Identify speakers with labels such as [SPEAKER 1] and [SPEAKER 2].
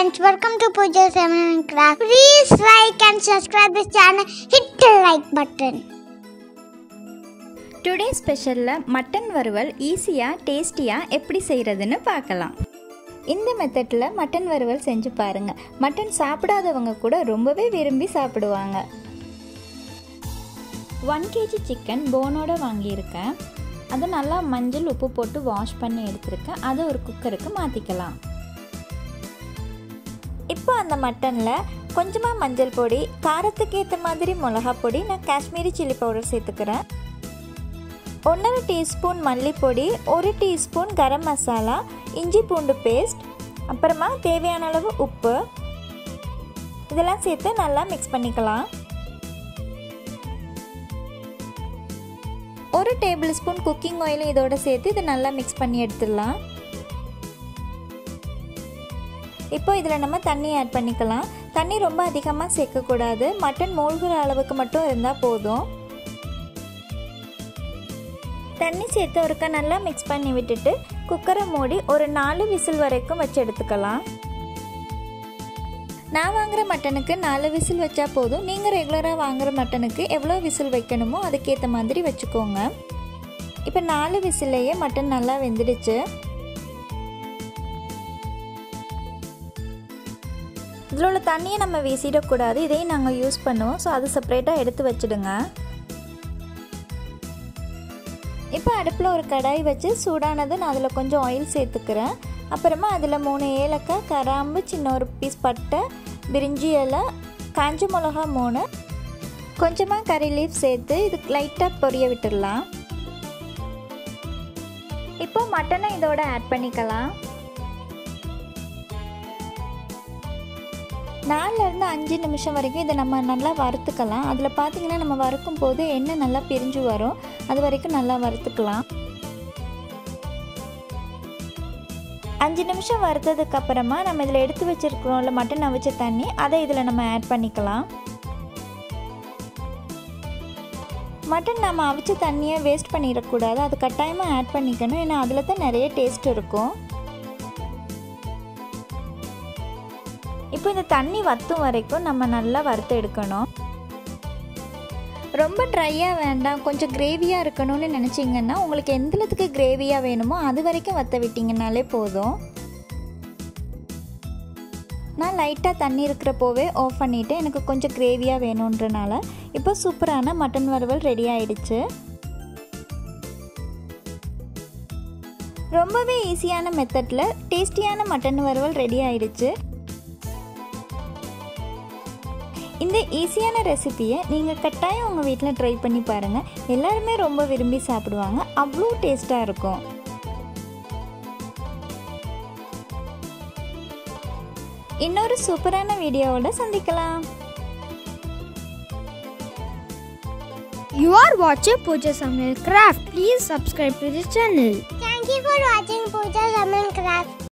[SPEAKER 1] friends, welcome to Pooja Seven and Craft. Please like and subscribe this channel. Hit the like button.
[SPEAKER 2] Today ஸ்பெஷலில் mutton வறுவல் ஈஸியாக டேஸ்டியாக எப்படி செய்கிறதுன்னு பார்க்கலாம் இந்த மெத்தடில் மட்டன் வறுவல் செஞ்சு பாருங்கள் மட்டன் சாப்பிடாதவங்க கூட ரொம்பவே விரும்பி சாப்பிடுவாங்க ஒன் கேஜி சிக்கன் போனோட வாங்கியிருக்கேன் அதை நல்லா மஞ்சள் உப்பு போட்டு வாஷ் பண்ணி எடுத்திருக்கேன் அதை ஒரு குக்கருக்கு மாற்றிக்கலாம் இப்போ அந்த மட்டனில் கொஞ்சமாக மஞ்சள் பொடி காரத்துக்கு ஏற்ற மாதிரி மிளகா பொடி நான் காஷ்மீரி சில்லி பவுடர் சேர்த்துக்கிறேன் ஒன்றரை டீஸ்பூன் மல்லிப்பொடி ஒரு டீஸ்பூன் கரம் மசாலா இஞ்சி பூண்டு பேஸ்ட் அப்புறமா தேவையான அளவு உப்பு இதெல்லாம் சேர்த்து நல்லா மிக்ஸ் பண்ணிக்கலாம் ஒரு டேபிள் ஸ்பூன் குக்கிங் ஆயிலும் இதோட சேர்த்து இதை நல்லா மிக்ஸ் பண்ணி எடுத்துடலாம் இப்போ இதில் நம்ம தண்ணி ஆட் பண்ணிக்கலாம் தண்ணி ரொம்ப அதிகமாக சேர்க்கக்கூடாது மட்டன் மூழ்கிற அளவுக்கு மட்டும் இருந்தால் போதும் தண்ணி சேர்த்து ஒருக்கா நல்லா மிக்ஸ் பண்ணி விட்டுட்டு குக்கரை மூடி ஒரு நாலு விசில் வரைக்கும் வச்சு எடுத்துக்கலாம் நான் வாங்குகிற மட்டனுக்கு நாலு விசில் வச்சா போதும் நீங்கள் ரெகுலராக வாங்குகிற மட்டனுக்கு எவ்வளோ விசில் வைக்கணுமோ அதுக்கேற்ற மாதிரி வச்சுக்கோங்க இப்போ நாலு விசிலேயே மட்டன் நல்லா வெந்துடுச்சு இதில் உள்ள தண்ணியை நம்ம வீசிடக்கூடாது இதையும் நாங்கள் யூஸ் பண்ணுவோம் ஸோ அது செப்பரேட்டாக எடுத்து வச்சுடுங்க இப்போ அடுப்பில் ஒரு கடாய் வச்சு சூடானது நான் அதில் கொஞ்சம் ஆயில் சேர்த்துக்கிறேன் அப்புறமா அதில் மூணு ஏலக்காய் கராம்பு சின்ன ஒரு பீஸ் பட்டை பிரிஞ்சி இலை காஞ்ச மிளகா மூணு கொஞ்சமாக கறி லீஃப் சேர்த்து இது லைட்டாக பொரிய விட்டுடலாம் இப்போ மட்டனை இதோட ஆட் பண்ணிக்கலாம் நாலுலேருந்து அஞ்சு நிமிஷம் வரைக்கும் இதை நம்ம நல்லா வறுத்துக்கலாம் அதில் பார்த்தீங்கன்னா நம்ம வறுக்கும் போது எண்ணெய் நல்லா பிரிஞ்சு வரும் அது வரைக்கும் நல்லா வறுத்துக்கலாம் அஞ்சு நிமிஷம் வறுத்ததுக்கு அப்புறமா நம்ம இதில் எடுத்து வச்சுருக்கிறோம்ல மட்டன் அவிச்ச தண்ணி அதை இதில் நம்ம ஆட் பண்ணிக்கலாம் மட்டன் நம்ம அவிச்ச தண்ணியை வேஸ்ட் பண்ணிடக்கூடாது அது கட்டாயமாக ஆட் பண்ணிக்கணும் ஏன்னா அதில் தான் நிறைய டேஸ்ட் இருக்கும் இப்போ இந்த தண்ணி வத்தும் வரைக்கும் நம்ம நல்லா வறுத்து எடுக்கணும் ரொம்ப ட்ரையாக வேண்டாம் கொஞ்சம் கிரேவியாக இருக்கணும்னு நினச்சிங்கன்னா உங்களுக்கு எந்தளத்துக்கு கிரேவியாக வேணுமோ அது வரைக்கும் வற்ற விட்டிங்கனாலே போதும் நான் லைட்டாக தண்ணி இருக்கிறப்போவே ஆஃப் பண்ணிவிட்டு எனக்கு கொஞ்சம் கிரேவியாக வேணுன்றனால இப்போ சூப்பரான மட்டன் வறுவல் ரெடி ஆயிடுச்சு ரொம்பவே ஈஸியான மெத்தடில் டேஸ்டியான மட்டன் வறுவல் ரெடி ஆயிடுச்சு இந்த ஈஸியான ரெசிப்பியை நீங்கள் கட்டாயம் உங்கள் வீட்டில் ட்ரை பண்ணி பாருங்கள் எல்லாருமே ரொம்ப விரும்பி சாப்பிடுவாங்க அவ்வளோ டேஸ்ட்டாக இருக்கும் இன்னொரு சூப்பரான வீடியோவோட சந்திக்கலாம்
[SPEAKER 3] You are watching Pooja Samuel Craft. Please subscribe to this channel.
[SPEAKER 1] Thank you for watching Pooja Seven and Craft.